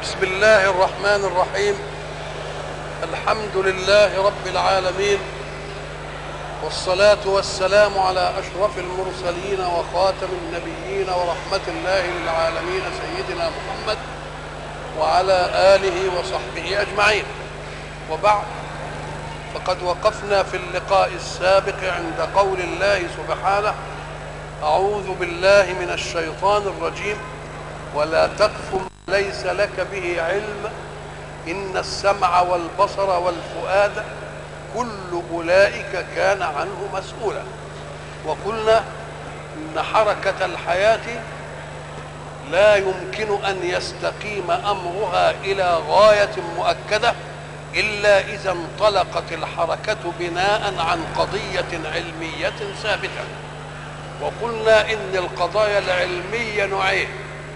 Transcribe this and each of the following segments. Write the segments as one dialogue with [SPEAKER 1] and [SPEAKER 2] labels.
[SPEAKER 1] بسم الله الرحمن الرحيم الحمد لله رب العالمين والصلاة والسلام على أشرف المرسلين وخاتم النبيين ورحمة الله للعالمين سيدنا محمد وعلى آله وصحبه أجمعين وبعد فقد وقفنا في اللقاء السابق عند قول الله سبحانه أعوذ بالله من الشيطان الرجيم ولا تقف ما ليس لك به علم إن السمع والبصر والفؤاد كل أولئك كان عنه مسؤولا وقلنا إن حركة الحياة لا يمكن أن يستقيم أمرها إلى غاية مؤكدة إلا إذا انطلقت الحركة بناء عن قضية علمية ثابتة وقلنا إن القضايا العلمية نوعين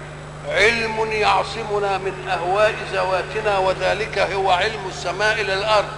[SPEAKER 1] علم يعصمنا من أهواء ذواتنا وذلك هو علم السماء إلى الأرض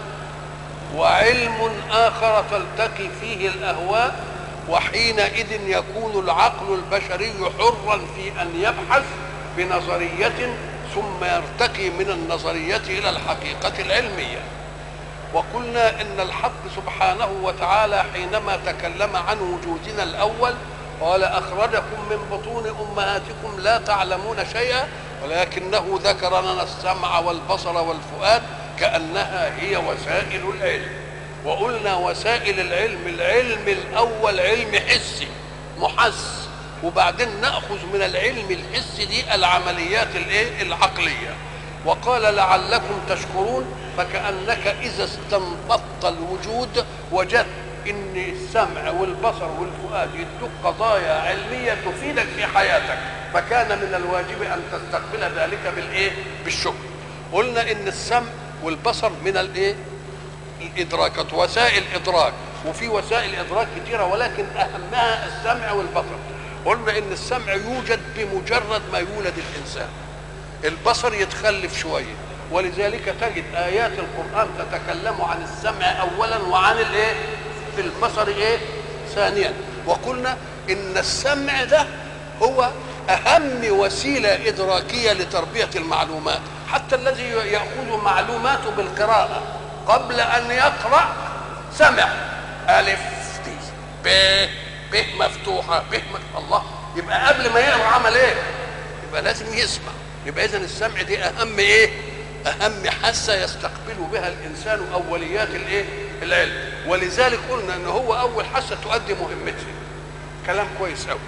[SPEAKER 1] وعلم آخر تلتقي فيه الأهواء وحينئذ يكون العقل البشري حرا في أن يبحث بنظرية ثم يرتقي من النظرية إلى الحقيقة العلمية وقلنا إن الحق سبحانه وتعالى حينما تكلم عن وجودنا الأول قال أخرجكم من بطون أمهاتكم لا تعلمون شيئا ولكنه ذكر لنا السمع والبصر والفؤاد كأنها هي وسائل العلم وقلنا وسائل العلم العلم الأول علم حسي محس وبعدين نأخذ من العلم الحسي دي العمليات الايه العقلية وقال لعلكم تشكرون فكأنك إذا استنبطت الوجود وجدت ان السمع والبصر والفؤاد يدوك قضايا علميه تفيدك في حياتك فكان من الواجب ان تستقبل ذلك بالايه بالشكر قلنا ان السمع والبصر من الايه الادراكات وسائل ادراك وفي وسائل ادراك كثيره ولكن اهمها السمع والبصر قلنا ان السمع يوجد بمجرد ما يولد الانسان البصر يتخلف شويه ولذلك تجد ايات القران تتكلم عن السمع اولا وعن الايه في البصر ايه ثانيا وقلنا ان السمع ده هو اهم وسيله ادراكيه لتربيه المعلومات حتى الذي ياخذ معلوماته بالقراءه قبل ان يقرا سمع الف دي ب ب مفتوحه ب مفتوحة. الله يبقى قبل ما يقرا عمل ايه يبقى لازم يسمع يبقى اذا السمع دي اهم ايه اهم حاسه يستقبل بها الانسان اوليات الايه العلم ولذلك قلنا ان هو اول حاسه تؤدي مهمتها كلام كويس قوي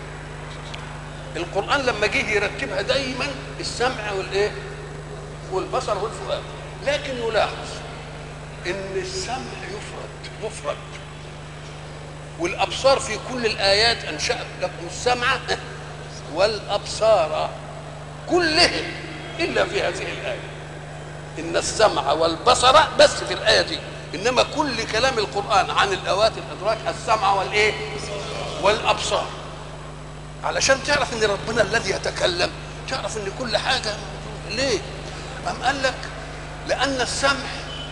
[SPEAKER 1] القران لما جه يرتبها دايما السمع والايه والبصر والفؤاد لكن يلاحظ ان السمع يفرد مفرد والابصار في كل الايات انشا لكم السمع والابصار كلهم الا في هذه الايه ان السمع والبصر بس في الايه دي انما كل كلام القران عن الاوات الادراك السمع والايه والابصار علشان تعرف ان ربنا الذي يتكلم تعرف ان كل حاجه ليه ام قال لك لان السمع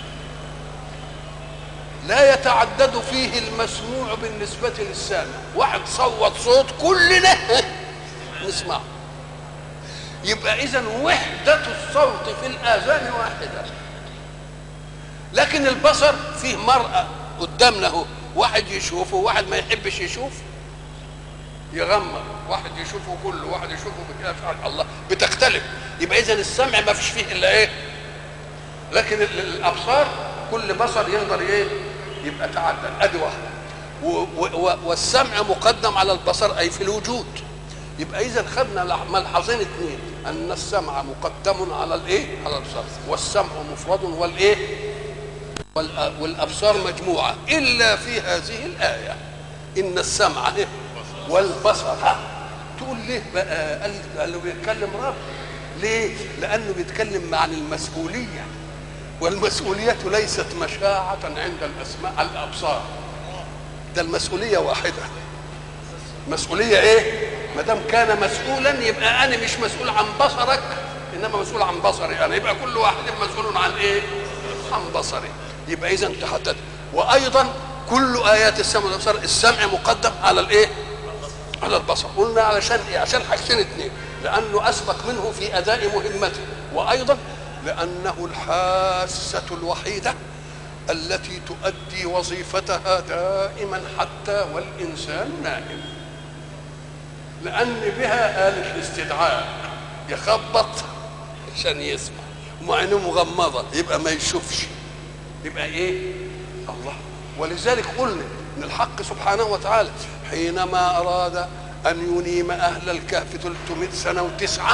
[SPEAKER 1] لا يتعدد فيه المسموع بالنسبة للسامع واحد صوت صوت كلنا نسمعه يبقى إذا وحدة الصوت في الآذان واحدة لكن البصر فيه مرأة قدامنا اهو واحد يشوفه وواحد ما يحبش يشوف يغمض واحد يشوفه كله واحد يشوفه بكده الله بتختلف يبقى اذا السمع ما فيش فيه الا ايه لكن الابصار كل بصر يقدر ايه يبقى تعدل ادي واحده والسمع مقدم على البصر اي في الوجود يبقى اذا خدنا ملحظين اثنين ان السمع مقدم على الايه على الابصار والسمع مفرد والايه والابصار مجموعه الا في هذه الايه ان السمع والبصر تقول ليه بقى قال له بيتكلم رب ليه لانه بيتكلم عن المسؤوليه والمسؤوليه ليست مشاعه عند الاسماء الابصار ده المسؤوليه واحده مسؤوليه ايه ما دام كان مسؤولا يبقى انا مش مسؤول عن بصرك انما مسؤول عن بصري انا يبقى كل واحد مسؤول عن ايه عن بصري يبقى اذا تحدد وايضا كل ايات السمع والابصار السمع مقدم على الايه على البصر قلنا علشان ايه عشان حاجتين اتنين لأنه أسبق منه في أداء مهمته وأيضا لأنه الحاسة الوحيدة التي تؤدي وظيفتها دائما حتى والإنسان نائم لأن بها آلة الاستدعاء يخبط عشان يسمع ومع عينه مغمضة يبقى ما يشوفش يبقى إيه؟ الله ولذلك قلنا إن الحق سبحانه وتعالى حينما أراد أن ينيم أهل الكهف 300 سنة وتسعة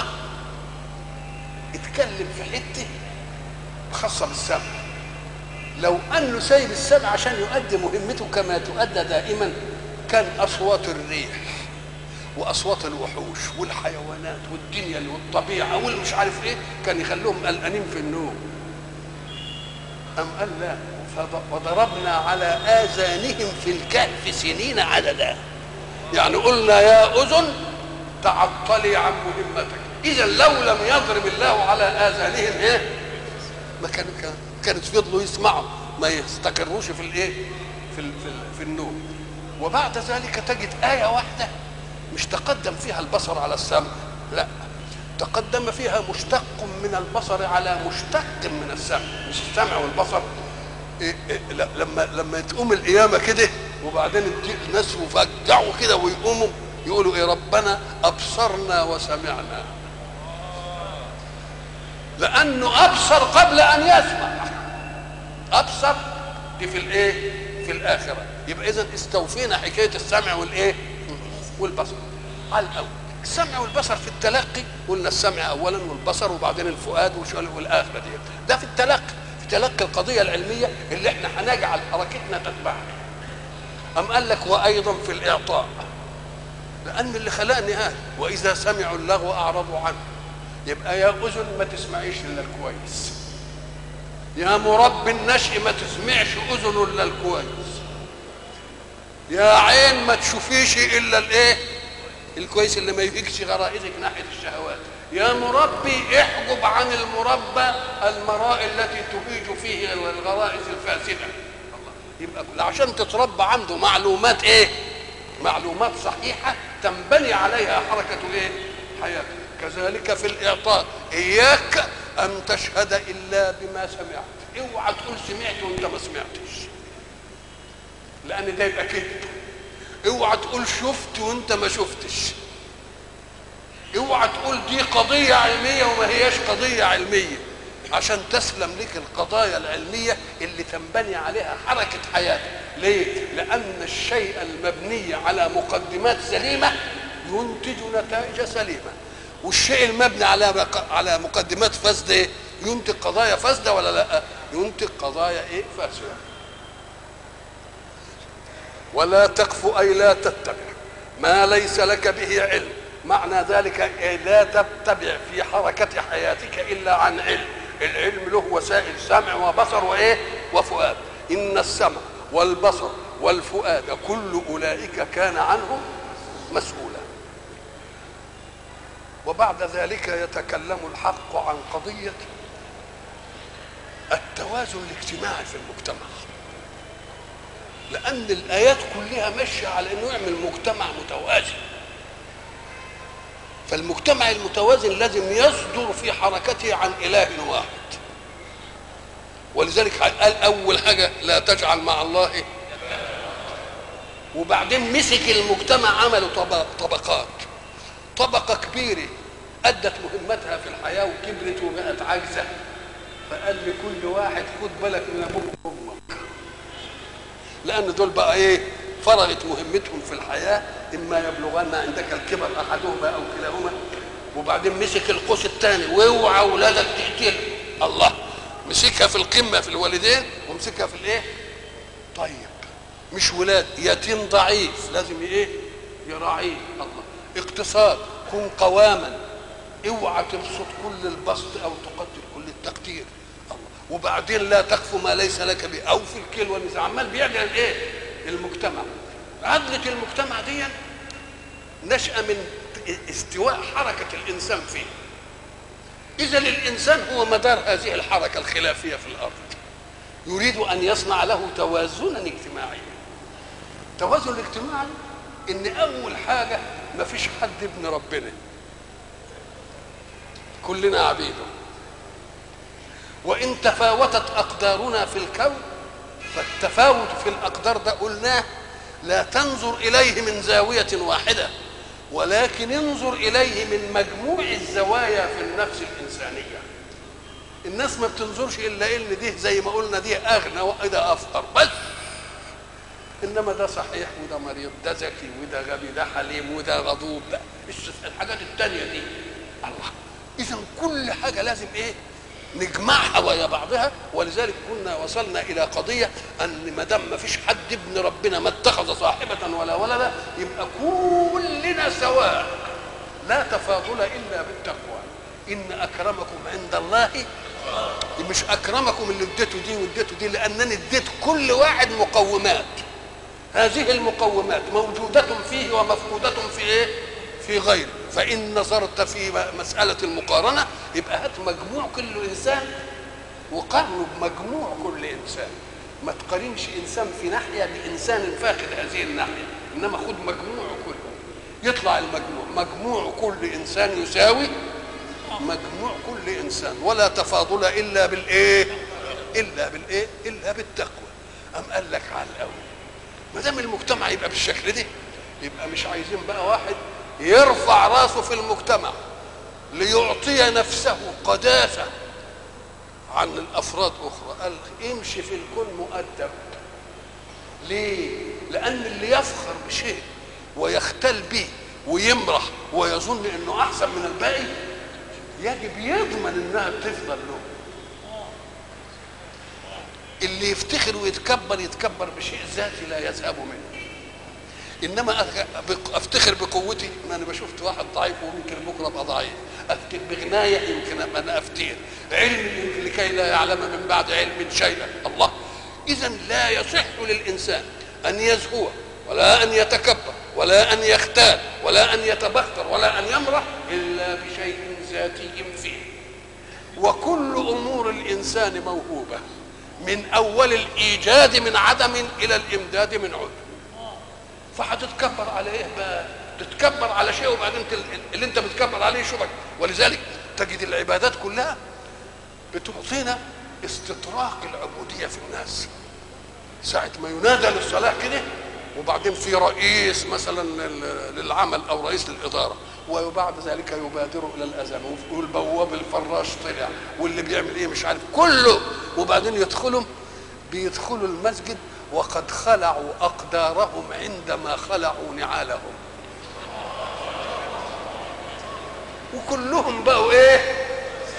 [SPEAKER 1] اتكلم في حتة خاصة بالسمع لو أنه سايب السمع عشان يؤدي مهمته كما تؤدى دائما كان أصوات الريح واصوات الوحوش والحيوانات والدنيا والطبيعه والمش عارف ايه كان يخلوهم قلقانين في النوم ام قال لا وضربنا على اذانهم في الكهف سنين عددا يعني قلنا يا اذن تعطلي عن مهمتك اذا لو لم يضرب الله على اذانهم ايه ما كانوا كانت فضلوا يسمعوا ما يستقروش في الايه في ال في, ال في النوم وبعد ذلك تجد ايه واحده مش تقدم فيها البصر على السمع لا تقدم فيها مشتق من البصر على مشتق من السمع مش السمع والبصر إيه إيه لما لما تقوم القيامه كده وبعدين الناس يفجعوا كده ويقوموا يقولوا ايه ربنا ابصرنا وسمعنا لانه ابصر قبل ان يسمع ابصر دي في الايه في الاخره يبقى اذا استوفينا حكايه السمع والايه والبصر على الاول السمع والبصر في التلقي قلنا السمع اولا والبصر وبعدين الفؤاد والاخره دي ده في التلقي في تلقي القضيه العلميه اللي احنا هنجعل حركتنا تتبعها ام قال لك وايضا في الاعطاء لان اللي خلقني هذا واذا سمعوا اللغو اعرضوا عنه يبقى يا اذن ما تسمعيش الا الكويس يا مربي النشء ما تسمعش اذن الا الكويس يا عين ما تشوفيش الا الايه الكويس اللي ما يفيكش غرائزك ناحيه الشهوات يا مربي احجب عن المربى المراء التي تهيج فيه الغرائز الفاسده الله يبقى عشان تتربى عنده معلومات ايه معلومات صحيحه تنبني عليها حركه ايه حياتك كذلك في الاعطاء اياك ان تشهد الا بما سمعت اوعى تقول سمعت وانت ما سمعتش لان ده يبقى كذب اوعى تقول شفت وانت ما شفتش اوعى تقول دي قضيه علميه وما هياش قضيه علميه عشان تسلم لك القضايا العلميه اللي تنبني عليها حركه حياتك ليه لان الشيء المبني على مقدمات سليمه ينتج نتائج سليمه والشيء المبني على على مقدمات فاسده ينتج قضايا فاسده ولا لا ينتج قضايا ايه فاسده ولا تقف اي لا تتبع ما ليس لك به علم معنى ذلك أي لا تتبع في حركة حياتك إلا عن علم العلم له وسائل سمع وبصر وإيه وفؤاد إن السمع والبصر والفؤاد كل أولئك كان عنه مسؤولا وبعد ذلك يتكلم الحق عن قضية التوازن الاجتماعي في المجتمع لأن الآيات كلها ماشية على إنه يعمل مجتمع متوازن فالمجتمع المتوازن لازم يصدر في حركته عن إله واحد ولذلك قال أول حاجة لا تجعل مع الله وبعدين مسك المجتمع عملوا طبقات طبقة كبيرة أدت مهمتها في الحياة وكبرت وبقت عاجزة فقال لكل واحد خد بالك من أبوك وأمك لان دول بقى ايه فرغت مهمتهم في الحياه اما يبلغن عندك الكبر احدهما او كلاهما وبعدين مسك القوس الثاني واوعى اولادك تقتل الله مسكها في القمه في الوالدين ومسكها في الايه طيب مش ولاد يتيم ضعيف لازم ايه يراعيه الله اقتصاد كن قواما اوعى تبسط كل البسط او تقدر كل التقدير وبعدين لا تخف ما ليس لك به او في الكل والنزاع عمال بيعدل الايه المجتمع عدلة المجتمع دي نشأة من استواء حركة الإنسان فيه إذا الإنسان هو مدار هذه الحركة الخلافية في الأرض يريد أن يصنع له توازنا اجتماعيا التوازن الاجتماعي إن أول حاجة ما فيش حد ابن ربنا كلنا عبيده وان تفاوتت اقدارنا في الكون فالتفاوت في الاقدار ده قلناه لا تنظر اليه من زاويه واحده ولكن انظر اليه من مجموع الزوايا في النفس الانسانيه الناس ما بتنظرش الا ان دي زي ما قلنا دي اغنى وده افقر بس انما ده صحيح وده مريض ده ذكي وده غبي ده حليم وده غضوب ده الحاجات التانية دي الله اذا كل حاجه لازم ايه نجمعها ويا بعضها ولذلك كنا وصلنا الى قضيه ان ما دام ما فيش حد ابن ربنا ما اتخذ صاحبه ولا ولدا يبقى كلنا سواء لا تفاضل الا بالتقوى ان اكرمكم عند الله مش اكرمكم اللي اديته دي واديته دي لانني اديت كل واحد مقومات هذه المقومات موجودة فيه ومفقودة في ايه؟ في غيره فإن نظرت في مسألة المقارنة يبقى هات مجموع كل إنسان وقارنه بمجموع كل إنسان ما تقارنش إنسان في ناحية بإنسان فاقد هذه الناحية إنما خد مجموع كله يطلع المجموع مجموع كل إنسان يساوي مجموع كل إنسان ولا تفاضل إلا بالإيه؟ إلا بالإيه؟ إلا بالتقوى أم قال لك على الأول ما دام المجتمع يبقى بالشكل ده يبقى مش عايزين بقى واحد يرفع راسه في المجتمع ليعطي نفسه قداسة عن الأفراد أخرى قال امشي في الكون مؤدب ليه؟ لأن اللي يفخر بشيء ويختل به ويمرح ويظن انه احسن من الباقي يجب يضمن انها تفضل له اللي يفتخر ويتكبر يتكبر بشيء ذاتي لا يذهب منه انما افتخر بقوتي ما انا بشوفت واحد ضعيف ويمكن بكره ابقى ضعيف افتخر بغنايه يمكن ابقى انا افتير علم يمكن لكي لا يعلم من بعد علم شيئا الله اذا لا يصح للانسان ان يزهو ولا ان يتكبر ولا ان يختال ولا ان يتبختر ولا ان يمرح الا بشيء ذاتي فيه وكل امور الانسان موهوبه من اول الايجاد من عدم الى الامداد من عدم فهتتكبر على ايه بقى تتكبر على شيء وبعدين اللي انت بتكبر عليه شبك ولذلك تجد العبادات كلها بتعطينا استطراق العبوديه في الناس ساعه ما ينادى للصلاه كده وبعدين في رئيس مثلا للعمل او رئيس للاداره وبعد ذلك يبادر الى الاذان والبواب الفراش طلع واللي بيعمل ايه مش عارف كله وبعدين يدخلوا بيدخلوا المسجد وقد خلعوا اقدارهم عندما خلعوا نعالهم وكلهم بقوا ايه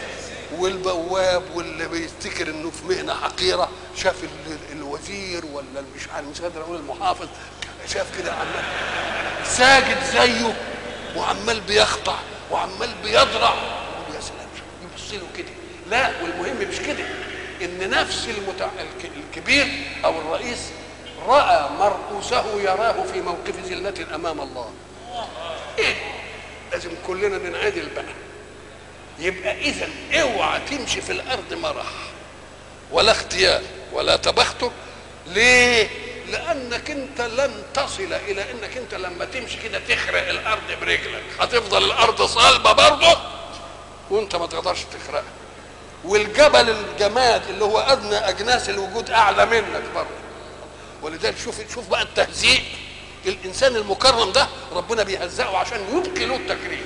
[SPEAKER 1] والبواب واللي بيفتكر انه في مهنه حقيره شاف الوزير ولا مش عارف مش قادر اقول المحافظ شاف كده عمال ساجد زيه وعمال بيخضع وعمال بيضرع يا سلام يبص له كده لا والمهم مش كده ان نفس المتع... الكبير او الرئيس راى مرؤوسه يراه في موقف ذله امام الله ايه لازم كلنا ننعدل بقى يبقى اذا اوعى تمشي في الارض مرح ولا اختيار ولا تبختر ليه لانك انت لن تصل الى انك انت لما تمشي كده تخرق الارض برجلك هتفضل الارض صلبه برضه وانت ما تقدرش تخرقها والجبل الجماد اللي هو ادنى اجناس الوجود اعلى منك برضه ولذلك شوف شوف بقى التهزيء الانسان المكرم ده ربنا بيهزقه عشان يبقي له التكريم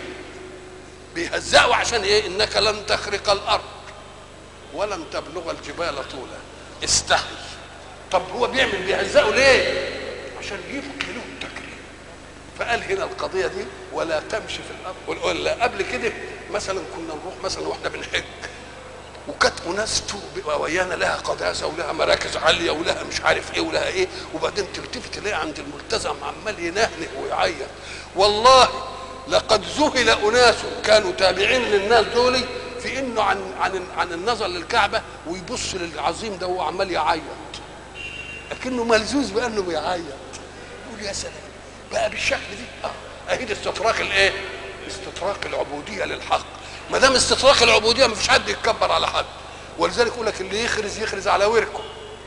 [SPEAKER 1] بيهزقه عشان ايه انك لن تخرق الارض ولن تبلغ الجبال طولا استحي طب هو بيعمل بيهزقه ليه عشان يبقي له التكريم فقال هنا القضيه دي ولا تمشي في الارض ولا قبل كده مثلا كنا نروح مثلا واحنا بنحج وكانت اناس ويانا لها قداسه ولها مراكز عاليه ولها مش عارف ايه ولها ايه وبعدين تلتفت تلاقي عند الملتزم عمال ينهنه ويعيط والله لقد ذهل اناس كانوا تابعين للناس دول في انه عن عن عن النظر للكعبه ويبص للعظيم ده وهو عمال يعيط لكنه ملزوز بانه بيعيط يقول يا سلام بقى بالشكل دي اه اهي استطراق الايه؟ استطراق العبوديه للحق ما دام استطراق العبوديه ما فيش حد يتكبر على حد ولذلك يقول لك اللي يخرز يخرز على وركه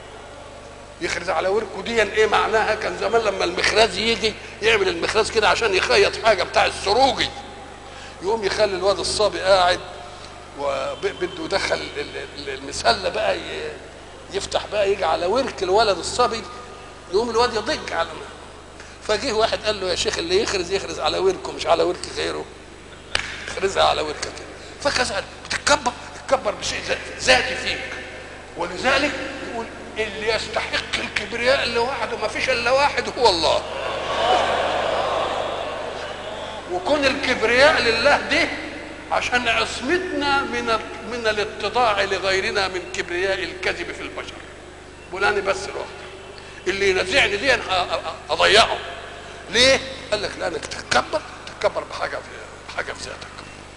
[SPEAKER 1] يخرز على وركه دي ايه معناها كان زمان لما المخراز يجي يعمل المخراز كده عشان يخيط حاجه بتاع السروجي يقوم يخلي الواد الصبي قاعد وبده يدخل المسله بقى يفتح بقى يجي على ورك الولد الصبي يقوم الواد يضج على ما فجه واحد قال له يا شيخ اللي يخرز يخرز على وركه مش على ورك غيره اخرزها على وركك فكذا بتتكبر تتكبر بشيء ذاتي فيك ولذلك يقول اللي يستحق الكبرياء لوحده ما فيش الا واحد هو الله وكون الكبرياء لله دي عشان عصمتنا من من الاتضاع لغيرنا من كبرياء الكذب في البشر بولاني بس الوقت اللي ينازعني دي انا اضيعه ليه؟ قال لك لانك تتكبر تتكبر بحاجه في بحاجه في ذاتك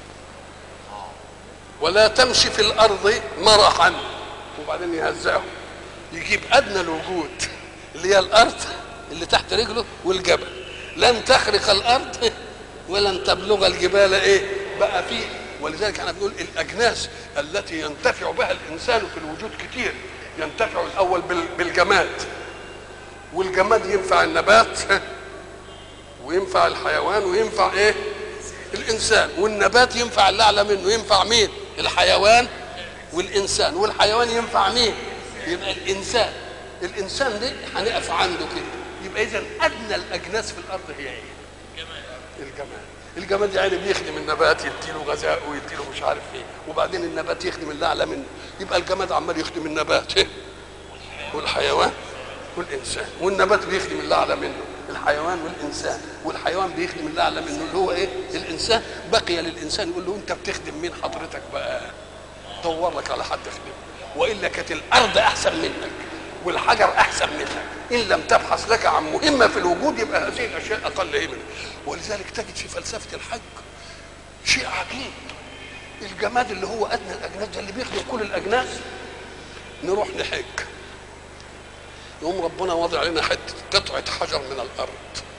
[SPEAKER 1] ولا تمشي في الارض مرحا وبعدين يهزئه يجيب ادنى الوجود اللي هي الارض اللي تحت رجله والجبل لن تخرق الارض ولن تبلغ الجبال ايه بقى فيه ولذلك احنا بنقول الاجناس التي ينتفع بها الانسان في الوجود كتير ينتفع الاول بالجماد والجماد ينفع النبات وينفع الحيوان وينفع ايه الانسان والنبات ينفع اللي اعلى منه ينفع مين الحيوان والانسان والحيوان ينفع مين يبقى الانسان الانسان ده هنقف عنده كده يبقى اذا ادنى الاجناس في الارض هي ايه الجماد الجماد يعني بيخدم النبات يديله غذاء ويديله مش عارف ايه وبعدين النبات يخدم اللي اعلى منه يبقى الجماد عمال يخدم النبات والحيوان والانسان والنبات بيخدم اللي اعلى منه الحيوان والانسان والحيوان بيخدم اللي اعلى منه اللي هو ايه الانسان بقي للانسان يقول له انت بتخدم مين حضرتك بقى دور لك على حد يخدمه والا كانت الارض احسن منك والحجر احسن منك ان لم تبحث لك عن مهمه في الوجود يبقى هذه الاشياء اقل ايه منك ولذلك تجد في فلسفه الحج شيء عجيب الجماد اللي هو ادنى الاجناس ده اللي بيخدم كل الاجناس نروح نحج يقوم ربنا واضع علينا حته قطعه حجر من الارض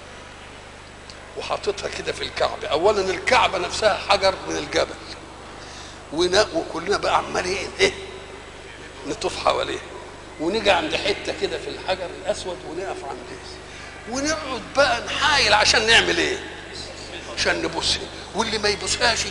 [SPEAKER 1] وحاططها كده في الكعبه اولا الكعبه نفسها حجر من الجبل وكلنا بقى عمالين ايه نطوف حواليه ونيجي عند حته كده في الحجر الاسود ونقف عندها ونقعد بقى نحايل عشان نعمل ايه عشان نبص واللي ما يبصهاش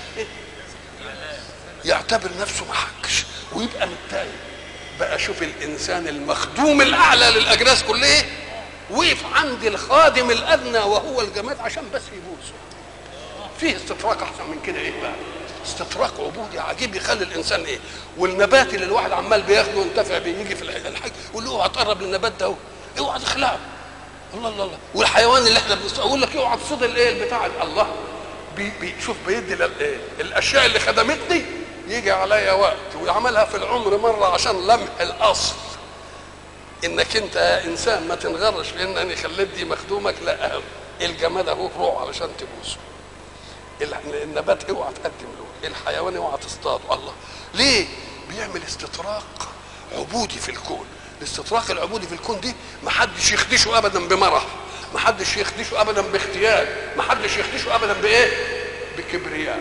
[SPEAKER 1] يعتبر نفسه ما حكش ويبقى متضايق بقى شوف الانسان المخدوم الاعلى للاجناس كلها وقف عند الخادم الادنى وهو الجماد عشان بس يبوسه فيه استطراق احسن من كده ايه بقى استطراق عبودي عجيب يخلي الانسان ايه والنبات اللي الواحد عمال بياخده وينتفع بيه يجي في الحج يقول له اوعى تقرب للنبات ده اوعى تخلعه الله الله الله والحيوان اللي احنا بنقول لك اوعى تصيد الايه البتاع الله بي بي شوف بيدي الاشياء اللي خدمتني يجي عليا وقت ويعملها في العمر مره عشان لمح الاصل انك انت يا انسان ما تنغرش في انني خليت دي مخدومك لا الجماد اهو روح علشان تبوسه النبات اوعى تقدم له الحيوان اوعى تصطاده الله ليه بيعمل استطراق عبودي في الكون الاستطراق العبودي في الكون دي ما حدش يخدشه ابدا بمرح ما حدش يخدشه ابدا باختيار ما حدش يخدشه ابدا بايه بكبرياء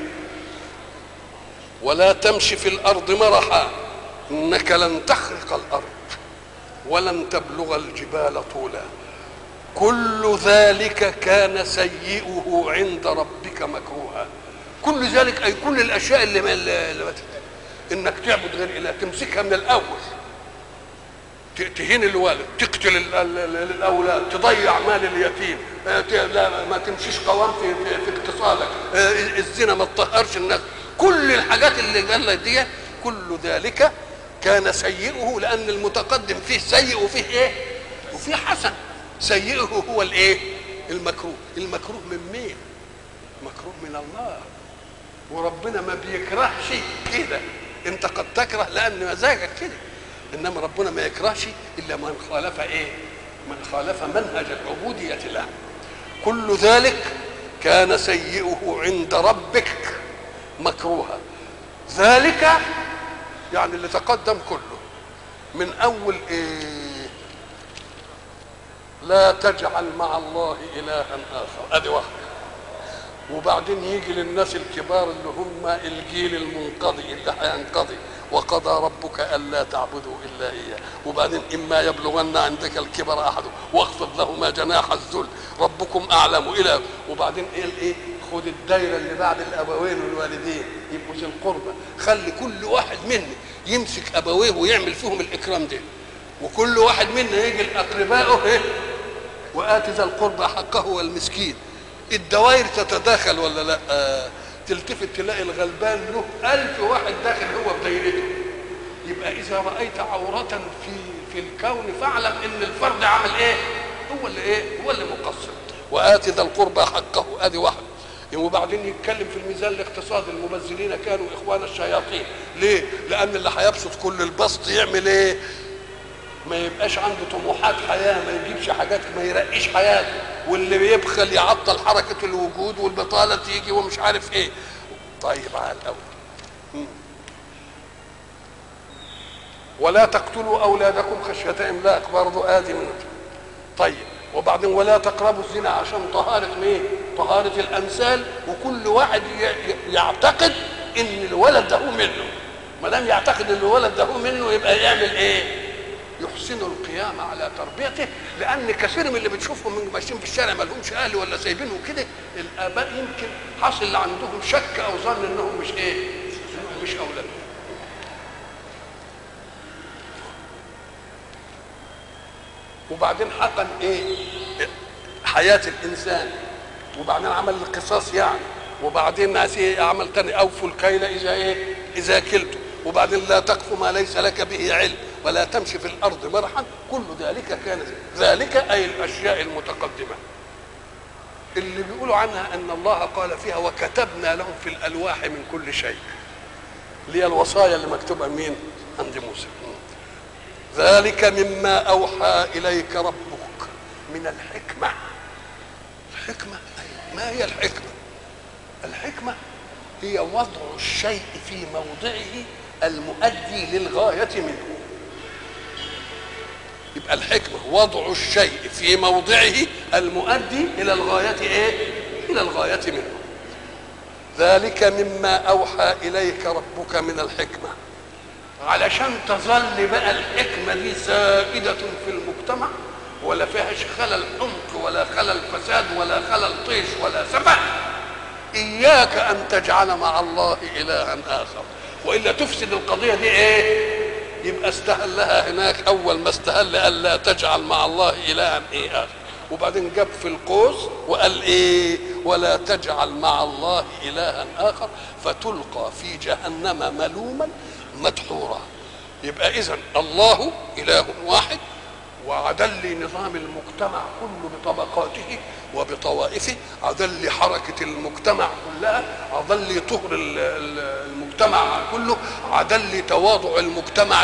[SPEAKER 1] ولا تمشي في الارض مرحا انك لن تخرق الارض ولن تبلغ الجبال طولا كل ذلك كان سيئه عند ربك مكروها كل ذلك اي كل الاشياء اللي, ما اللي انك تعبد غير اله تمسكها من الاول تهين الوالد تقتل الاولاد تضيع مال اليتيم ما تمشيش قوام في, في, في اقتصادك الزنا ما تطهرش الناس كل الحاجات اللي قال دي كل ذلك كان سيئه لان المتقدم فيه سيء وفيه ايه وفيه حسن سيئه هو الايه المكروه المكروه من مين مكروه من الله وربنا ما بيكرهش كده انت قد تكره لان مزاجك كده انما ربنا ما يكرهش الا من خالف ايه من خالف منهج العبوديه له كل ذلك كان سيئه عند ربك مكروها ذلك يعني اللي تقدم كله من اول ايه لا تجعل مع الله الها اخر ادي واحده وبعدين يجي للناس الكبار اللي هم الجيل المنقضي اللي هينقضي وقضى ربك الا تعبدوا الا اياه وبعدين اما يبلغن عندك الكبر احد واخفض لهما جناح الذل ربكم اعلم الى وبعدين ايه الايه خد الدايره اللي بعد الابوين والوالدين يبقوا ذي القربى خلي كل واحد منا يمسك ابويه ويعمل فيهم الاكرام ده وكل واحد منا يجي لاقربائه ايه وآت ذا القربى حقه والمسكين الدوائر تتداخل ولا لا آه تلتفت تلاقي الغلبان له ألف واحد داخل هو بدايرته يبقى إذا رأيت عورة في في الكون فاعلم إن الفرد عمل إيه؟ هو اللي إيه؟ هو اللي مقصر وآت ذا القربى حقه أدي واحد وبعدين يتكلم في الميزان الاقتصادي المبذرين كانوا إخوان الشياطين ليه؟ لأن اللي هيبسط كل البسط يعمل إيه؟ ما يبقاش عنده طموحات حياه ما يجيبش حاجات ما يرقيش حياته واللي بيبخل يعطل حركه الوجود والبطاله تيجي ومش عارف ايه طيب على الاول ولا تقتلوا اولادكم خشيه املاق برضه ادي منه طيب وبعدين ولا تقربوا الزنا عشان طهاره مين؟ طهاره الامثال وكل واحد يعتقد ان الولد ده هو منه ما دام يعتقد ان الولد ده هو منه يبقى يعمل ايه؟ يحسن القيام على تربيته لان كثير من اللي بتشوفهم من ماشيين في الشارع ما لهمش اهل ولا سايبينهم كده الاباء يمكن حصل عندهم شك او ظن انهم مش ايه؟ انهم مش اولادهم. وبعدين حقن ايه؟ حياه الانسان وبعدين عمل القصاص يعني وبعدين عمل تاني اوفوا الكيل اذا ايه؟ اذا كلتم وبعدين لا تقف ما ليس لك به علم ولا تمشي في الارض مرحا كل ذلك كان ذلك اي الاشياء المتقدمه اللي بيقولوا عنها ان الله قال فيها وكتبنا لهم في الالواح من كل شيء اللي هي الوصايا اللي مكتوبه مين عند موسى ذلك مما اوحى اليك ربك من الحكمه الحكمه ما هي الحكمه الحكمه هي وضع الشيء في موضعه المؤدي للغايه منه يبقى الحكمة وضع الشيء في موضعه المؤدي إلى الغاية إيه؟ إلى الغاية منه ذلك مما أوحى إليك ربك من الحكمة علشان تظل بقى الحكمة دي سائدة في المجتمع ولا فيهاش خلل عمق ولا خلل فساد ولا خلل طيش ولا سفه إياك أن تجعل مع الله إلها آخر وإلا تفسد القضية دي إيه؟ يبقى استهلها هناك اول ما استهل قال لا تجعل مع الله الها ايه اخر وبعدين جاب في القوس وقال ايه ولا تجعل مع الله الها اخر فتلقى في جهنم ملوما مدحورا يبقى اذا الله اله واحد وعدل نظام المجتمع كله بطبقاته وبطوائفه عدل حركة المجتمع كلها عدل طهر المجتمع كله عدل تواضع المجتمع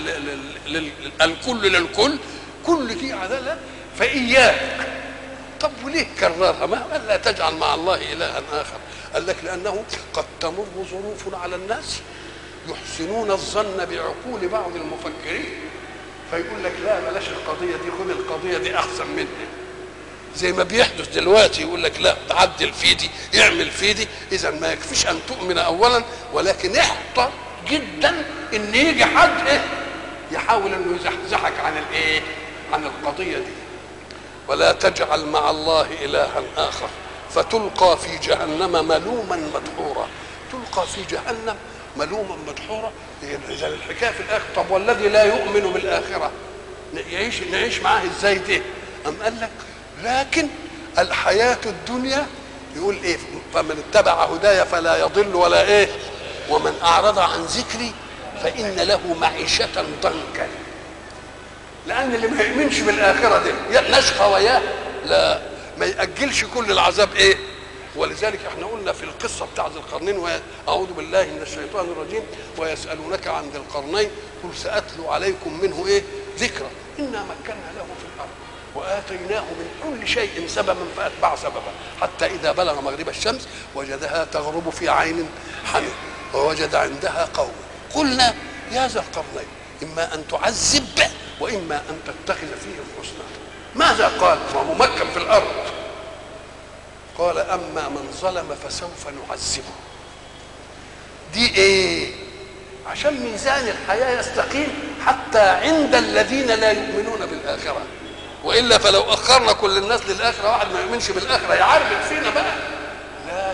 [SPEAKER 1] الكل للكل كل دي عدالة فإياك طب وليه كررها ما قال لا تجعل مع الله إلها آخر قال لك لأنه قد تمر ظروف على الناس يحسنون الظن بعقول بعض المفكرين فيقول لك لا بلاش القضية دي خد القضية دي أحسن مني زي ما بيحدث دلوقتي يقول لك لا تعدل في دي يعمل في دي إذا ما يكفيش أن تؤمن أولا ولكن احتر جدا إن يجي حد إيه يحاول إنه يزحزحك عن الإيه؟ عن القضية دي ولا تجعل مع الله إلها آخر فتلقى في جهنم ملوما مدحورا تلقى في جهنم ملوما مدحورا اذا الحكايه في الاخر طب والذي لا يؤمن بالاخره يعيش نعيش معاه ازاي ده ام قال لك لكن الحياه الدنيا يقول ايه فمن اتبع هدايا فلا يضل ولا ايه ومن اعرض عن ذكري فان له معيشه ضنكا لان اللي ما يؤمنش بالاخره دي نشقى وياه لا ما ياجلش كل العذاب ايه ولذلك احنا قلنا في القصه بتاع ذي القرنين واعوذ بالله من الشيطان الرجيم ويسالونك عن ذي القرنين قل ساتلو عليكم منه ايه ذكرى انا مكنا له في الارض واتيناه من كل شيء سببا فاتبع سببا حتى اذا بلغ مغرب الشمس وجدها تغرب في عين حمئ ووجد عندها قوم قلنا يا ذا القرنين اما ان تعذب واما ان تتخذ فيهم حسنا ماذا قال وهو ممكن في الارض قال اما من ظلم فسوف نعذبه دي ايه عشان ميزان الحياه يستقيم حتى عند الذين لا يؤمنون بالاخره والا فلو اخرنا كل الناس للاخره واحد ما يؤمنش بالاخره يعربد فينا بقى لازم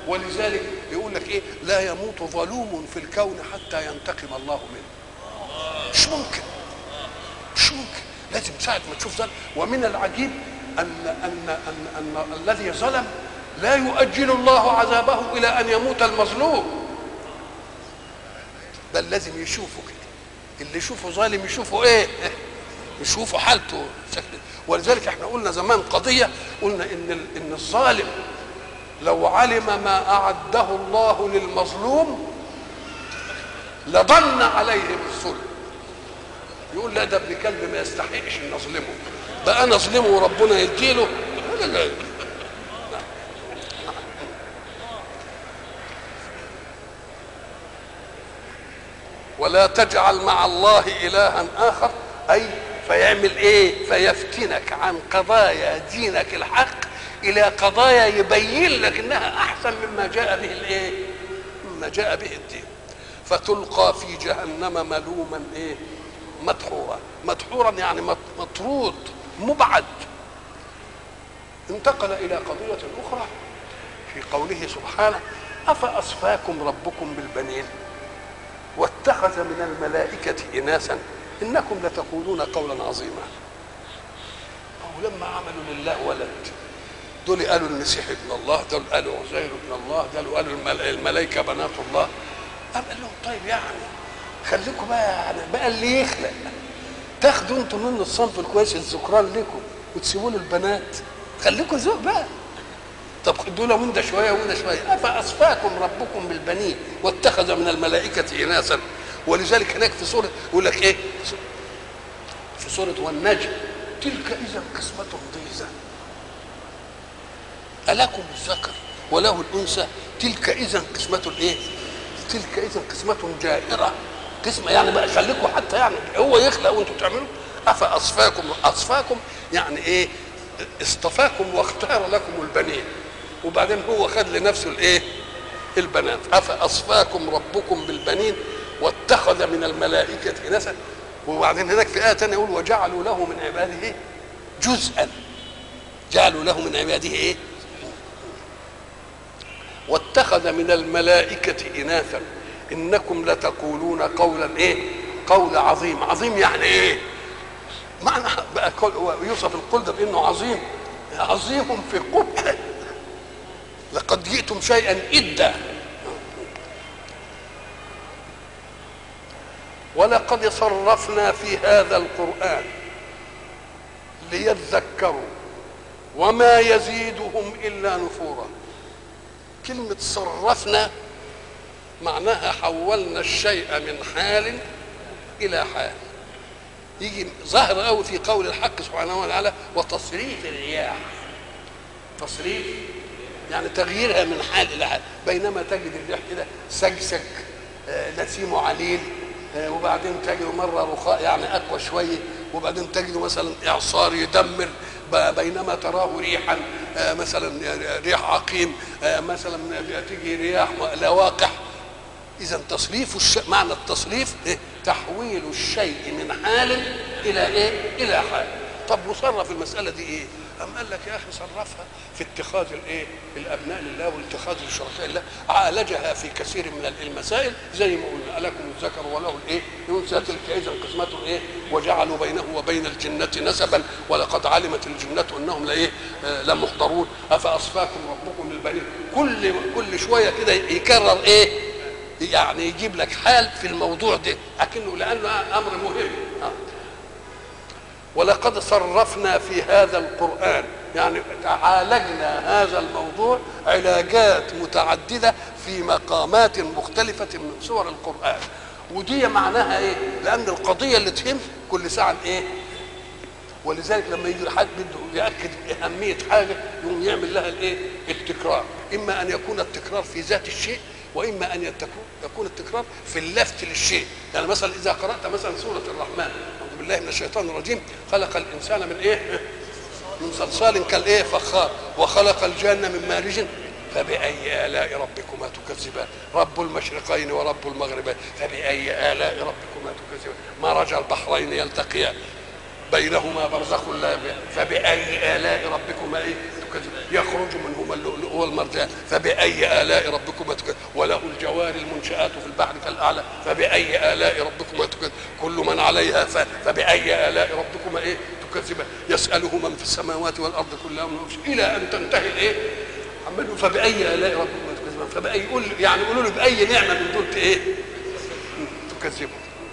[SPEAKER 1] ولذلك يقول لك ايه لا يموت ظلوم في الكون حتى ينتقم الله منه مش ممكن مش ممكن لازم ساعة ما تشوف ظلم ومن العجيب أن أن أن أن الذي ظلم لا يؤجل الله عذابه إلى أن يموت المظلوم بل لازم يشوفه كده اللي يشوفه ظالم يشوفه ايه يشوفوا حالته ولذلك احنا قلنا زمان قضيه قلنا ان ان الظالم لو علم ما اعده الله للمظلوم لضن عليه بالظلم يقول لا ده ابن كلب ما يستحقش ان اظلمه بقى انا اظلمه وربنا يديله لا لا ولا تجعل مع الله الها اخر اي فيعمل ايه فيفتنك عن قضايا دينك الحق الى قضايا يبين لك انها احسن مما جاء به الايه مما جاء به الدين فتلقى في جهنم ملوما ايه مدحورا مدحورا يعني مطرود مبعد انتقل الى قضيه اخرى في قوله سبحانه افاصفاكم ربكم بالبنين واتخذ من الملائكه اناسا انكم لتقولون قولا عظيما او لما عملوا لله ولد دول قالوا المسيح ابن الله دول قالوا عزير ابن الله دول قالوا الملائكه بنات الله قام قال لهم طيب يعني خليكم بقى يعني بقى اللي يخلق تاخدوا انتم منه الصنف الكويس الذكران لكم وتسيبوا له البنات خليكم ذوق بقى طب خدوا له من ده شويه ومن ده شويه افاصفاكم ربكم بالبنين واتخذ من الملائكه اناسا ولذلك هناك في سوره يقول لك ايه في سوره والنجم تلك اذا قسمه ضيزى ألكم الذكر وله الأنثى تلك إذا قسمة الإيه؟ تلك إذا قسمة جائرة قسمة يعني بقى خليكم حتى يعني هو يخلق وأنتم تعملوا أفأصفاكم أصفاكم يعني إيه؟ اصطفاكم واختار لكم البنين وبعدين هو خد لنفسه الإيه؟ البنات أفأصفاكم ربكم بالبنين واتخذ من الملائكة إناثا وبعدين هناك في آية ثانية يقول وجعلوا له من عباده جزءا جعلوا له من عباده ايه؟ واتخذ من الملائكة إناثا إنكم لتقولون قولا إيه؟ قول عظيم، عظيم يعني إيه؟ معنى بقى يوصف القلد بأنه عظيم عظيم في قبح لقد جئتم شيئا إدا ولقد صرفنا في هذا القرآن ليذكروا وما يزيدهم إلا نفورا كلمة صرفنا معناها حولنا الشيء من حال إلى حال يجي ظاهر قوي في قول الحق سبحانه وتعالى وتصريف الرياح تصريف يعني تغييرها من حال إلى حال بينما تجد الرياح كده سجسج نسيمه عليل وبعدين تجده مرة رخاء يعني أقوى شوية وبعدين تجده مثلا إعصار يدمر بينما تراه ريحا مثلا ريح عقيم مثلا تيجي رياح لواقح اذا تصريف الشيء معنى التصريف إيه؟ تحويل الشيء من حال الى ايه الى حال طب وصرف المساله دي ايه أم قال لك يا أخي صرفها في اتخاذ الإيه؟ الأبناء لله والاتخاذ الشركاء لله عالجها في كثير من المسائل زي ما قلنا ألكم الذكر وله الإيه؟ ينسى تلك إذا قسمة إيه؟ وجعلوا بينه وبين الجنة نسبا ولقد علمت الجنة أنهم لإيه؟ آه لمحضرون أفأصفاكم ربكم للبنين كل كل شوية كده يكرر إيه؟ يعني يجيب لك حال في الموضوع ده لكنه لأنه أمر مهم آه. ولقد صرفنا في هذا القرآن يعني عالجنا هذا الموضوع علاجات متعددة في مقامات مختلفة من سور القرآن ودي معناها ايه؟ لأن القضية اللي تهم كل ساعة ايه؟ ولذلك لما يجي حد بده يأكد أهمية حاجة يقوم يعمل لها الايه؟ التكرار، إما أن يكون التكرار في ذات الشيء واما ان يكون التكرار في اللفت للشيء يعني مثلا اذا قرات مثلا سوره الرحمن اعوذ بالله من الشيطان الرجيم خلق الانسان من ايه من صلصال كالايه فخار وخلق الجنه من مارج فبأي آلاء ربكما تكذبان رب المشرقين ورب المغربين فبأي آلاء ربكما تكذبان مرج البحرين يلتقيان بينهما برزخ لا فبأي آلاء ربكما إيه تكذب يخرج منهما اللؤلؤ والمرجان فباي الاء ربكما تكذب وله الجوار المنشات في البحر كالاعلى فباي الاء ربكما تكذب كل من عليها فان فباي الاء ربكما ايه تكذبان يساله من في السماوات والارض كل يوم الى ان تنتهي الايه عمال فباي الاء ربكما تكذبان فباي يقول يعني يقولوا له باي نعمه من دول ايه تكذبوا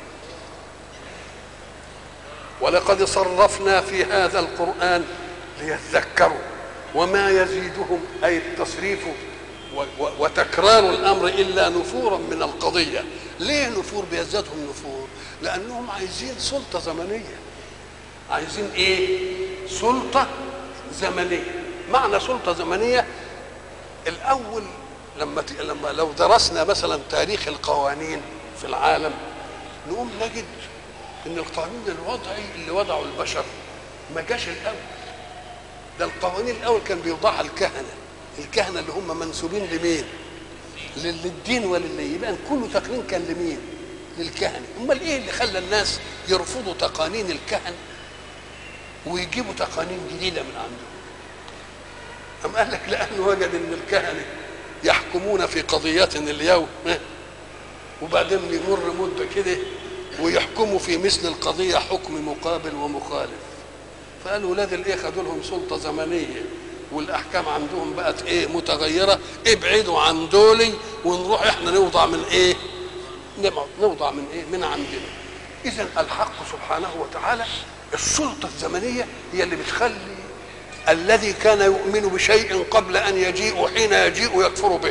[SPEAKER 1] ولقد صرفنا في هذا القرآن ليذكروا وما يزيدهم أي التصريف وتكرار الأمر إلا نفورا من القضية ليه نفور بيزدادهم نفور لأنهم عايزين سلطة زمنية عايزين إيه سلطة زمنية معنى سلطة زمنية الأول لما لما لو درسنا مثلا تاريخ القوانين في العالم نقوم نجد ان القانون الوضعي اللي وضعه البشر ما جاش الاول ده القوانين الاول كان بيوضعها الكهنه الكهنه اللي هم منسوبين لمين للدين ولله يبقى كل تقنين كان لمين للكهنه امال ايه اللي خلى الناس يرفضوا تقانين الكهنه ويجيبوا تقانين جديده من عندهم أم قال لك لأنه وجد أن الكهنة يحكمون في قضية اليوم وبعدين يمر مدة كده ويحكموا في مثل القضية حكم مقابل ومخالف فقالوا ولاد الايه خدوا لهم سلطة زمنية والأحكام عندهم بقت ايه متغيرة ابعدوا عن دولي ونروح احنا نوضع من ايه نوضع من ايه من عندنا إذا الحق سبحانه وتعالى السلطة الزمنية هي اللي بتخلي الذي كان يؤمن بشيء قبل أن يجيء حين يجيء يكفر به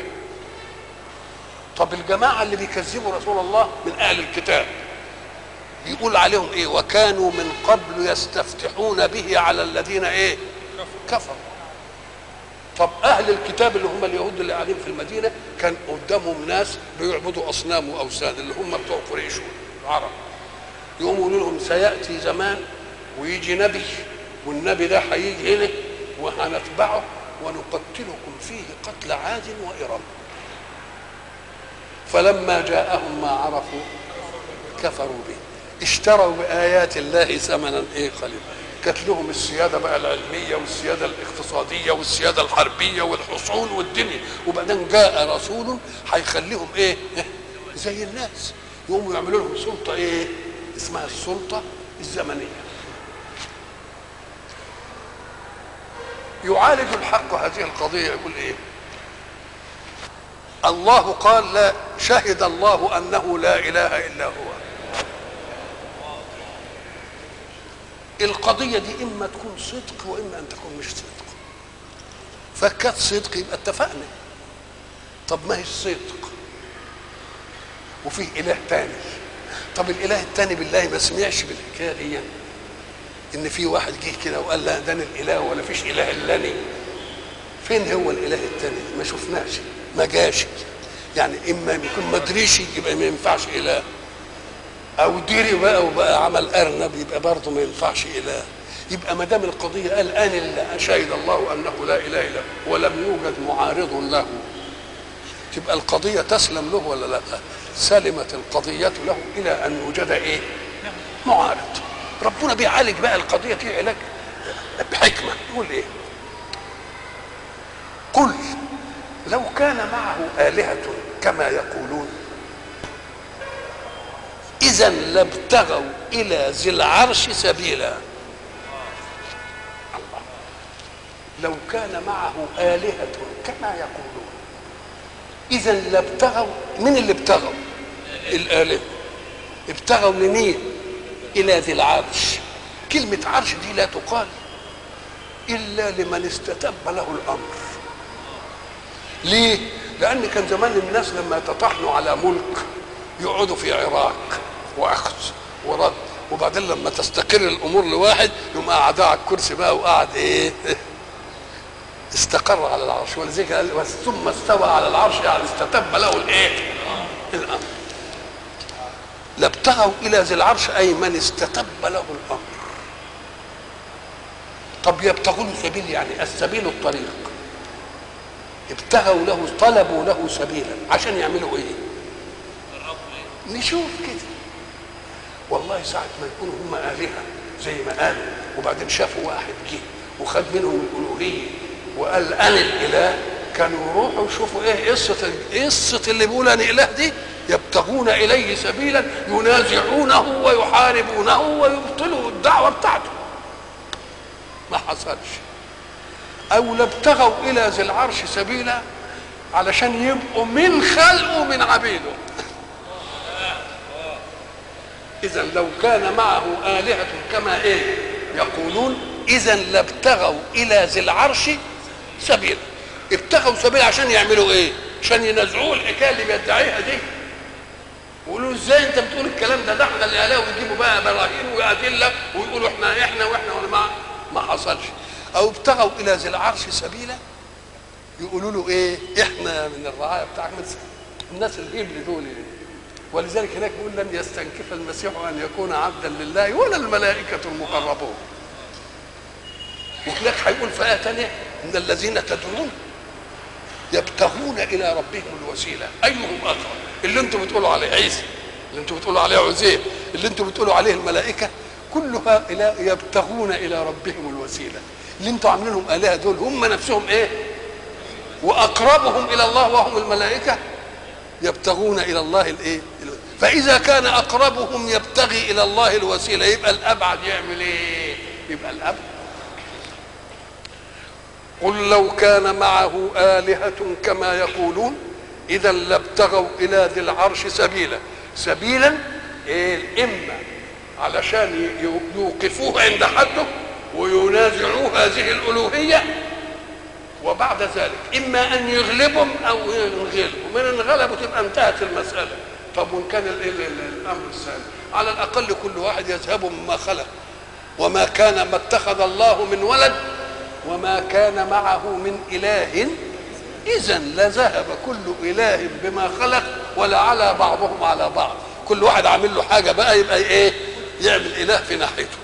[SPEAKER 1] طب الجماعة اللي بيكذبوا رسول الله من أهل الكتاب يقول عليهم ايه وكانوا من قبل يستفتحون به على الذين ايه كفروا طب اهل الكتاب اللي هم اليهود اللي قاعدين في المدينه كان قدامهم ناس بيعبدوا اصنام واوثان اللي هم بتوع قريش العرب يقوموا يقولوا لهم سياتي زمان ويجي نبي والنبي ده هيجي هنا وهنتبعه ونقتلكم فيه قتل عاد وإرم فلما جاءهم ما عرفوا كفروا به اشتروا بآيات الله ثمنا ايه قليلا كانت لهم السياده بقى العلميه والسياده الاقتصاديه والسياده الحربيه والحصول والدنيا وبعدين جاء رسول هيخليهم ايه زي الناس يقوموا يعملوا لهم سلطه ايه اسمها السلطه الزمنيه يعالج الحق هذه القضيه يقول ايه الله قال لا شهد الله انه لا اله الا هو القضية دي إما تكون صدق وإما أن تكون مش صدق فكانت صدق يبقى اتفقنا طب ما هي الصدق وفيه إله تاني طب الإله التاني بالله ما سمعش بالحكاية دي إن في واحد جه كده وقال لا ده أنا الإله ولا فيش إله إلا أنا فين هو الإله التاني ما شفناش ما جاش يعني إما يكون ما دريش يبقى ما ينفعش إله او ديري بقى وبقى عمل ارنب يبقى برضه ما ينفعش اله يبقى ما دام القضيه قال ان شهد الله انه لا اله الا هو ولم يوجد معارض له تبقى القضيه تسلم له ولا لا سلمت القضيه له الى ان يوجد ايه معارض ربنا بيعالج بقى القضيه دي علاج بحكمه يقول ايه قل لو كان معه الهه كما يقولون إذا لابتغوا إلى ذي العرش سبيلا الله لو كان معه آلهة كما يقولون إذا لابتغوا من اللي ابتغوا الآلهة ابتغوا لمين إلى ذي العرش كلمة عرش دي لا تقال إلا لمن استتب له الأمر ليه؟ لأن كان زمان الناس لما يتطحنوا على ملك يقعدوا في عراق واخذ ورد وبعدين لما تستقر الامور لواحد يقوم قاعد على الكرسي بقى وقعد ايه استقر على العرش ولذلك قال ثم استوى على العرش يعني استتب له الايه الامر لابتغوا الى ذي العرش اي من استتب له الامر طب يبتغون سبيل يعني السبيل الطريق ابتغوا له طلبوا له سبيلا عشان يعملوا ايه نشوف كده والله ساعة ما يكونوا هم آلهة زي ما قالوا وبعدين شافوا واحد جه وخد منهم الألوهية وقال انا الاله كانوا يروحوا يشوفوا ايه قصه قصه اللي بيقول انا اله دي يبتغون اليه سبيلا ينازعونه ويحاربونه ويبطلوا الدعوه بتاعته ما حصلش او لابتغوا الى ذي العرش سبيلا علشان يبقوا من خلقه من عبيده اذا لو كان معه الهه كما ايه يقولون اذا لابتغوا الى ذي العرش سبيلا ابتغوا سبيلا عشان يعملوا ايه عشان ينازعوه الحكايه اللي بيدعيها دي ويقولوا ازاي انت بتقول الكلام ده ده احنا اللي قالوه ويجيبوا بقى براهين وادله ويقولوا احنا احنا واحنا ولا ما ما حصلش او ابتغوا الى ذي العرش سبيلا يقولوا له ايه احنا من الرعايه بتاعك الناس الهبل دول ولذلك هناك بيقول لن يستنكف المسيح ان يكون عبدا لله ولا الملائكه المقربون وهناك هيقول في ايه ثانيه ان الذين تدعون يبتغون الى ربهم الوسيله ايهم اقرب اللي انتم بتقولوا عليه عيسى اللي انتم بتقولوا عليه عزير اللي انتم بتقولوا عليه الملائكه كل هؤلاء يبتغون الى ربهم الوسيله اللي انتم عاملينهم الهه دول هم نفسهم ايه واقربهم الى الله وهم الملائكه يبتغون الى الله الايه فاذا كان اقربهم يبتغي الى الله الوسيله يبقى الابعد يعمل ايه يبقى الابعد قل لو كان معه آلهة كما يقولون إذا لابتغوا إلى ذي العرش سبيلا سبيلا إيه إما علشان يوقفوه عند حده وينازعوه هذه الألوهية وبعد ذلك إما أن يغلبهم أو ينغلبوا من انغلبوا تبقى انتهت المسألة طب وإن كان الأمر الثاني على الأقل كل واحد يذهب مما خلق وما كان ما اتخذ الله من ولد وما كان معه من إله إذا لذهب كل إله بما خلق ولعلى بعضهم على بعض كل واحد عامل له حاجة بقى يبقى إيه يعمل إله في ناحيته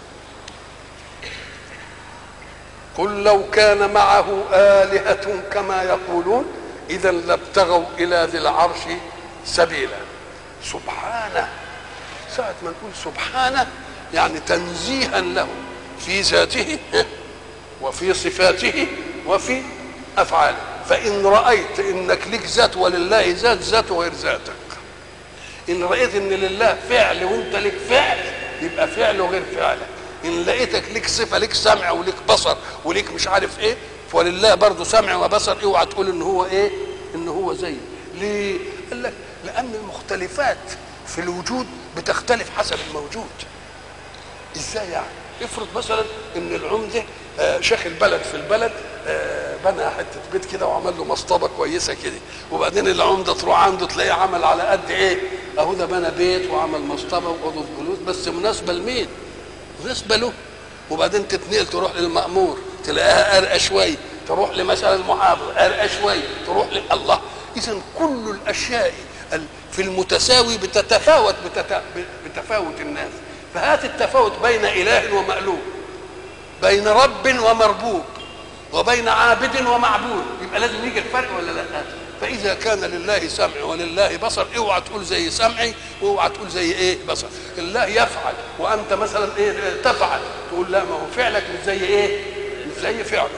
[SPEAKER 1] قل لو كان معه آلهة كما يقولون إذا لابتغوا إلى ذي العرش سبيلا سبحانه ساعة ما نقول سبحانه يعني تنزيها له في ذاته وفي صفاته وفي افعاله فان رايت انك لك ذات ولله ذات ذات غير ذاتك ان رايت ان لله فعل وانت لك فعل يبقى فعله غير فعلك ان لقيتك لك صفه لك سمع ولك بصر ولك مش عارف ايه فلله برضه سمع وبصر اوعى تقول ان هو ايه ان هو زي ليه قال لك لان المختلفات في الوجود بتختلف حسب الموجود ازاي يعني افرض مثلا ان العمده شيخ البلد في البلد بنى حته بيت كده وعمل له مصطبه كويسه كده وبعدين العمده تروح عنده تلاقيه عمل على قد ايه اهو ده بنى بيت وعمل مصطبه واوضه جلوس بس مناسبه لمين؟ مناسبه له وبعدين تتنقل تروح للمأمور تلاقيها ارقى شويه تروح لمثلا المحافظ ارقى شويه تروح الله اذا كل الاشياء في المتساوي بتتفاوت بتفاوت الناس فهات التفاوت بين اله ومألوف بين رب ومربوب وبين عابد ومعبود يبقى لازم يجي الفرق ولا لا فاذا كان لله سمع ولله بصر اوعى تقول زي سمعي واوعى تقول زي ايه بصر الله يفعل وانت مثلا ايه تفعل تقول لا ما هو فعلك مش زي ايه مش زي فعله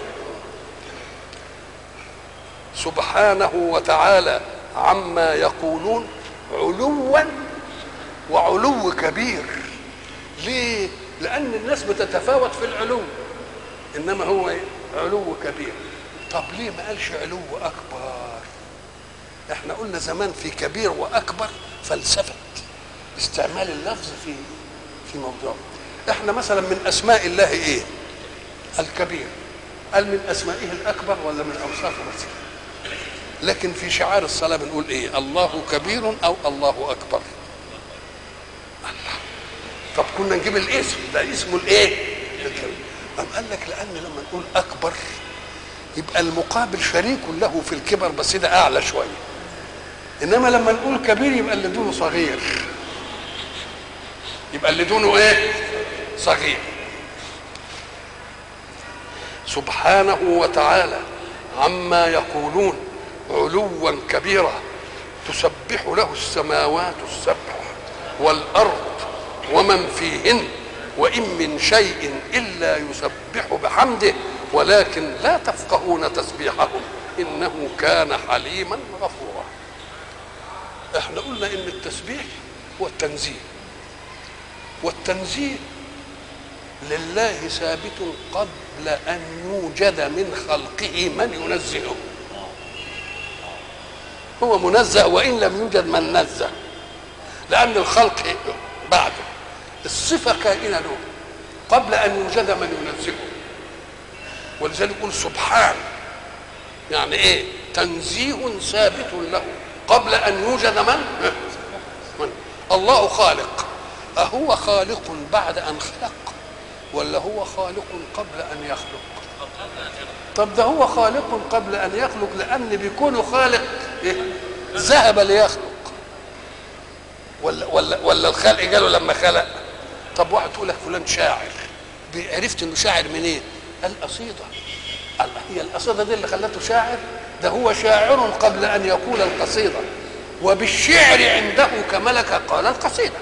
[SPEAKER 1] سبحانه وتعالى عما يقولون علوا وعلو كبير ليه لان الناس بتتفاوت في العلو انما هو إيه؟ علو كبير طب ليه ما قالش علو اكبر احنا قلنا زمان في كبير واكبر فلسفه استعمال اللفظ في في موضوع احنا مثلا من اسماء الله ايه الكبير قال من اسمائه الاكبر ولا من اوصافه بس لكن في شعار الصلاه بنقول ايه الله كبير او الله اكبر الله طب كنا نجيب الاسم ده اسمه الايه أم قال لك لان لما نقول اكبر يبقى المقابل شريك له في الكبر بس ده اعلى شويه انما لما نقول كبير يبقى اللي دونه صغير يبقى اللي دونه ايه صغير سبحانه وتعالى عما يقولون علوا كبيرا تسبح له السماوات السبع والارض ومن فيهن وان من شيء الا يسبح بحمده ولكن لا تفقهون تسبيحهم انه كان حليما غفورا احنا قلنا ان التسبيح هو التنزيه والتنزيه لله ثابت قبل ان يوجد من خلقه من ينزهه هو منزه وان لم يوجد من نزه لان الخلق بعده الصفه كائنه له قبل ان يوجد من ينزهه ولذلك يقول سبحان يعني ايه تنزيه ثابت له قبل ان يوجد من, من؟ الله خالق أهو خالق بعد أن خلق ولا هو خالق قبل أن يخلق طب ده هو خالق قبل أن يخلق لأن بيكون خالق إيه؟ ذهب ليخلق ولا ولا ولا الخلق جاله لما خلق طب واحد تقول لك فلان شاعر عرفت انه شاعر منين؟ إيه؟ القصيده الله هي القصيده دي اللي خلته شاعر ده هو شاعر قبل ان يقول القصيده وبالشعر عنده كملكه قال القصيده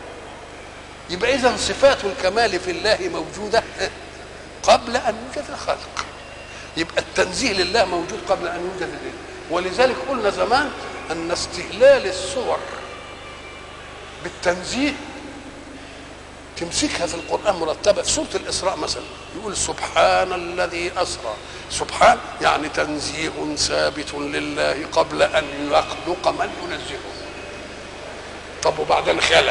[SPEAKER 1] يبقى اذا صفات الكمال في الله موجوده قبل ان يوجد الخلق يبقى التنزيه لله موجود قبل ان يوجد الله ولذلك قلنا زمان ان استهلال الصور بالتنزيه تمسكها في القرآن مرتبة في سورة الإسراء مثلا يقول سبحان الذي أسرى سبحان يعني تنزيه ثابت لله قبل أن يخلق من ينزهه طب وبعدين خلق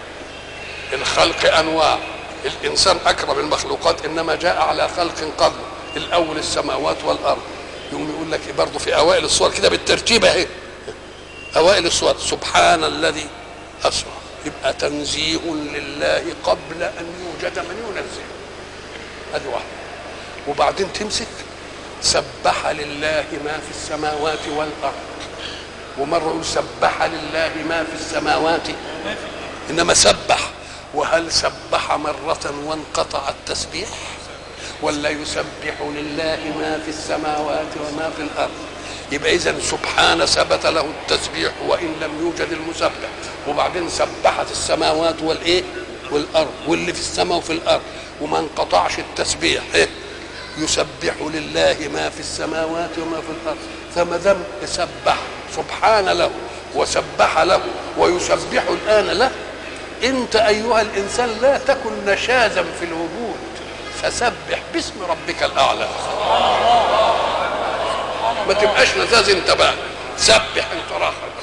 [SPEAKER 1] الخلق أنواع الإنسان أكرم المخلوقات إنما جاء على خلق قبله الأول السماوات والأرض يقوم يقول لك برضه في أوائل الصور كده بالترتيب أهي أوائل الصور سبحان الذي أسرى يبقى تنزيه لله قبل ان يوجد من ينزه هذه واحده وبعدين تمسك سبح لله ما في السماوات والارض ومره يقول سبح لله ما في السماوات انما سبح وهل سبح مرة وانقطع التسبيح ولا يسبح لله ما في السماوات وما في الأرض يبقى إذا سبحان ثبت له التسبيح وإن لم يوجد المسبح وبعدين سبحت السماوات والايه والارض واللي في السماء وفي الارض وما انقطعش التسبيح إيه؟ يسبح لله ما في السماوات وما في الارض فما دام سبح سبحان له وسبح له ويسبح الان له انت ايها الانسان لا تكن نشازا في الوجود فسبح باسم ربك الاعلى ما تبقاش نزاز انت بقى سبح انت راخر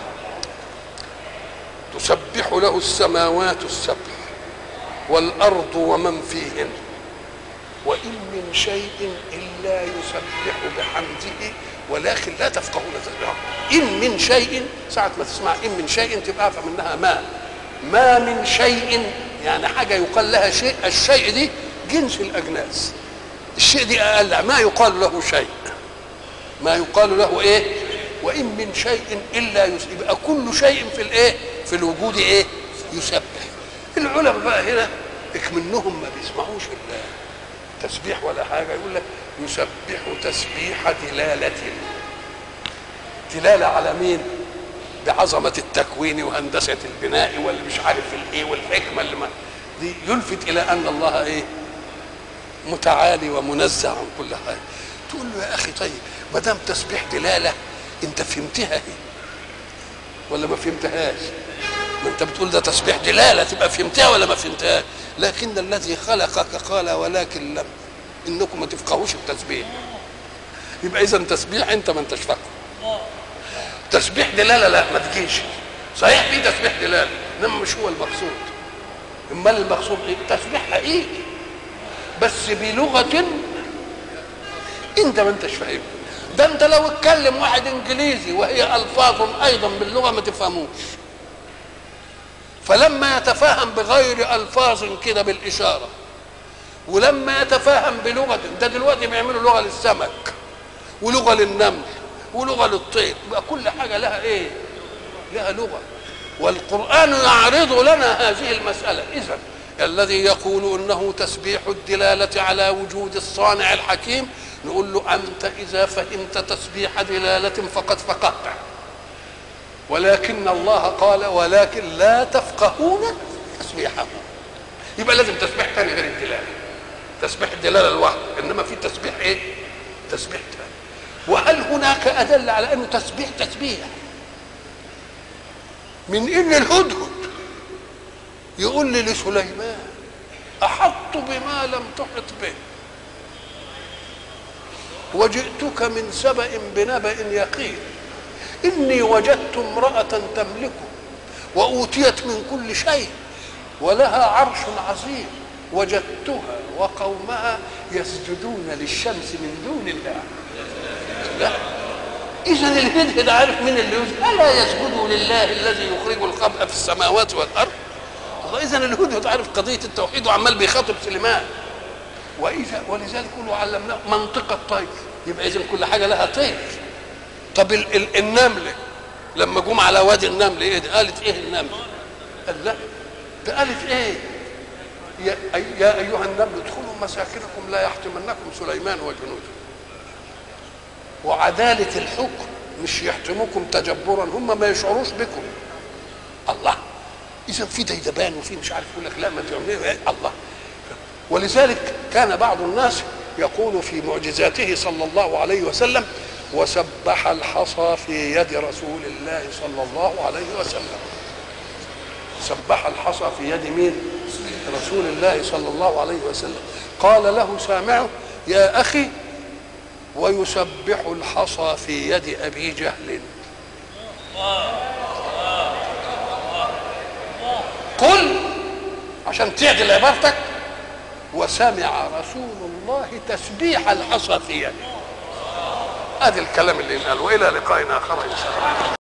[SPEAKER 1] تسبح له السماوات السبع والارض ومن فيهن وان من شيء الا يسبح بحمده ولكن لا تفقهون تسبيحه ان من شيء ساعه ما تسمع ان من شيء تبقى افهم انها ما ما من شيء يعني حاجه يقال لها شيء الشيء دي جنس الاجناس الشيء دي اقل ما يقال له شيء ما يقال له ايه وان من شيء الا يبقى كل شيء في الايه في الوجود ايه يسبح العلماء بقى هنا منهم ما بيسمعوش التسبيح ولا حاجه يقول لك يسبح تسبيح دلاله دلاله على مين بعظمه التكوين وهندسه البناء واللي مش عارف الايه والحكمه اللي ما دي يلفت الى ان الله ايه متعالي ومنزه عن كل حاجه تقول له يا اخي طيب ما دام تسبيح دلاله انت فهمتها ايه ولا ما فهمتهاش ما انت بتقول ده تسبيح دلاله تبقى فهمتها ولا ما فهمتهاش لكن الذي خلقك قال ولكن لم انكم ما تفقهوش التسبيح يبقى اذا تسبيح انت ما انتش فاهمه تسبيح دلاله لا ما تجيش صحيح في تسبيح دلاله انما مش هو المقصود امال المقصود ايه تسبيح حقيقي بس بلغه انت ما انتش فاهمها ده انت لو اتكلم واحد انجليزي وهي الفاظ ايضا باللغه ما تفهموش فلما يتفاهم بغير الفاظ كده بالاشاره ولما يتفاهم بلغه ده دلوقتي بيعملوا لغه للسمك ولغه للنمل ولغه للطير يبقى كل حاجه لها ايه لها لغه والقران يعرض لنا هذه المساله اذا الذي يقول انه تسبيح الدلاله على وجود الصانع الحكيم نقول له انت اذا فهمت تسبيح دلاله فقد فقهت ولكن الله قال ولكن لا تفقهون تسبيحه يبقى لازم تسبيح ثاني غير الدلاله تسبيح الدلاله لوحده انما في تسبيح ايه تسبيح تاني وهل هناك ادله على انه تسبيح تسبيح من ان الهدهد يقول لي لسليمان احط بما لم تحط به وجئتك من سبأ بنبأ يقين إني وجدت امرأة تملكه وأوتيت من كل شيء ولها عرش عظيم وجدتها وقومها يسجدون للشمس من دون الله لا إذا الهدهد عارف مين اللي يسجد ألا يسجدوا لله الذي يخرج الخبأ في السماوات والأرض الله إذا الهدهد عارف قضية التوحيد وعمال بيخاطب سليمان واذا ولذلك يقولوا علمناه منطق الطير يبقى اذا كل حاجه لها طير طب ال ال النمله لما جم على وادي النمل ايه ده؟ قالت ايه النمله؟ قال لا ده قالت ايه؟ يا, يا ايها النمل ادخلوا مساكنكم لا يحتمنكم سليمان وجنوده وعداله الحكم مش يحتموكم تجبرا هم ما يشعروش بكم الله اذا في ديدبان وفي مش عارف يقول لك لا ما تعملوا إيه؟ الله ولذلك كان بعض الناس يقول في معجزاته صلى الله عليه وسلم وسبح الحصى في يد رسول الله صلى الله عليه وسلم سبح الحصى في يد مين رسول الله صلى الله عليه وسلم قال له سامعه يا أخي ويسبح الحصى في يد أبي جهل قل عشان تعدل عبارتك وسمع رسول الله تسبيح الحصى في يده هذا الكلام اللي قال والى لقاء اخر ان شاء الله